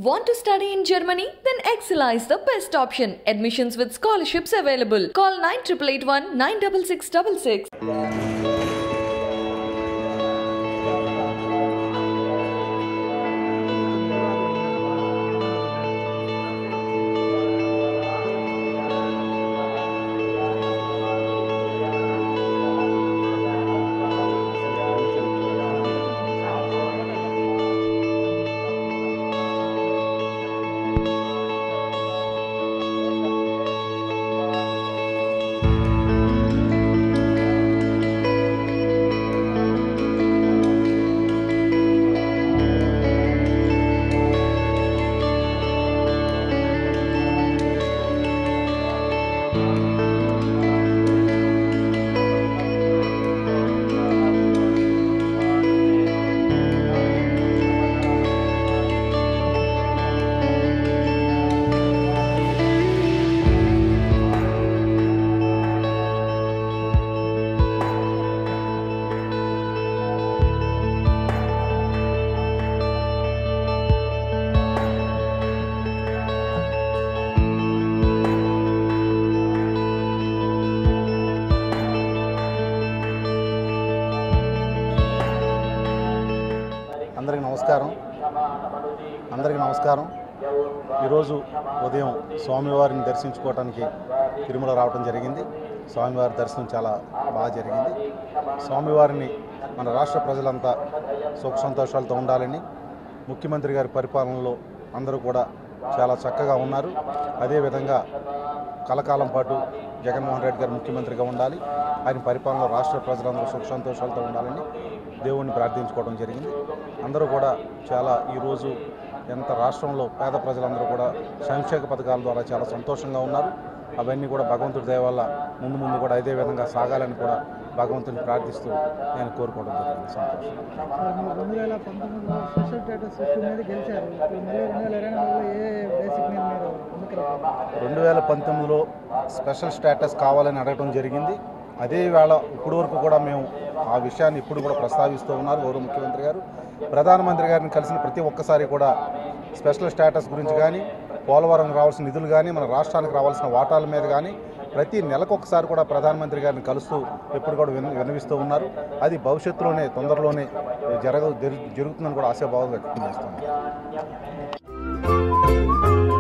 Want to study in Germany? Then Excella is the best option. Admissions with scholarships available. Call 9881 96666. అందరికీ నమస్కారం అందరికీ నమస్కారం ఈరోజు ఉదయం స్వామివారిని దర్శించుకోవడానికి తిరుమల రావడం జరిగింది స్వామివారి దర్శనం చాలా బాగా జరిగింది స్వామివారిని మన రాష్ట్ర ప్రజలంతా సుఖ సంతోషాలతో ఉండాలని ముఖ్యమంత్రి గారి పరిపాలనలో అందరూ కూడా చాలా చక్కగా ఉన్నారు అదేవిధంగా కలకాలం పాటు జగన్మోహన్ రెడ్డి గారు ముఖ్యమంత్రిగా ఉండాలి ఆయన పరిపాలనలో రాష్ట్ర ప్రజలందరూ సుఖ సంతోషాలతో ఉండాలని దేవుణ్ణి ప్రార్థించుకోవడం జరిగింది అందరూ కూడా చాలా ఈరోజు ఎంత రాష్ట్రంలో పేద ప్రజలందరూ కూడా సంక్షేమ పథకాల ద్వారా చాలా సంతోషంగా ఉన్నారు అవన్నీ కూడా భగవంతుడి దయ వల్ల ముందు ముందు కూడా ఇదే విధంగా సాగాలని కూడా భగవంతుని ప్రార్థిస్తూ నేను కోరుకోవడం జరిగింది సంతోషం సార్ మీరు రెండు వేల పంతొమ్మిదిలో స్పెషల్ స్టేటస్ ఇష్యూ మీద గెలిచారు ఇప్పుడు మళ్ళీ రెండు వేల ఇరవై నాలుగులో ఏ బేసిక్ మీద మీరు ఎన్నికలు రెండు వేల పంతొమ్మిదిలో స్పెషల్ స్టేటస్ కావాలని అడగడం జరిగింది అదే వేళ ఇప్పటి వరకు కూడా మేము ఆ విషయాన్ని ఇప్పుడు కూడా ప్రస్తావిస్తూ ఉన్నారు గౌరవ ముఖ్యమంత్రి గారు ప్రధానమంత్రి గారిని కలిసిన ప్రతి ఒక్కసారి కూడా స్పెషల్ స్టేటస్ గురించి కానీ పోలవరం రావాల్సిన నిధులు కానీ మన రాష్ట్రానికి రావాల్సిన వాటాల మీద కానీ ప్రతి నెలకు ఒకసారి కూడా ప్రధానమంత్రి గారిని కలుస్తూ ఎప్పుడు కూడా విన విన్నవిస్తూ ఉన్నారు అది భవిష్యత్తులోనే తొందరలోనే జరగ జరుగుతుందని కూడా ఆశాభావం వ్యక్తం చేస్తున్నాను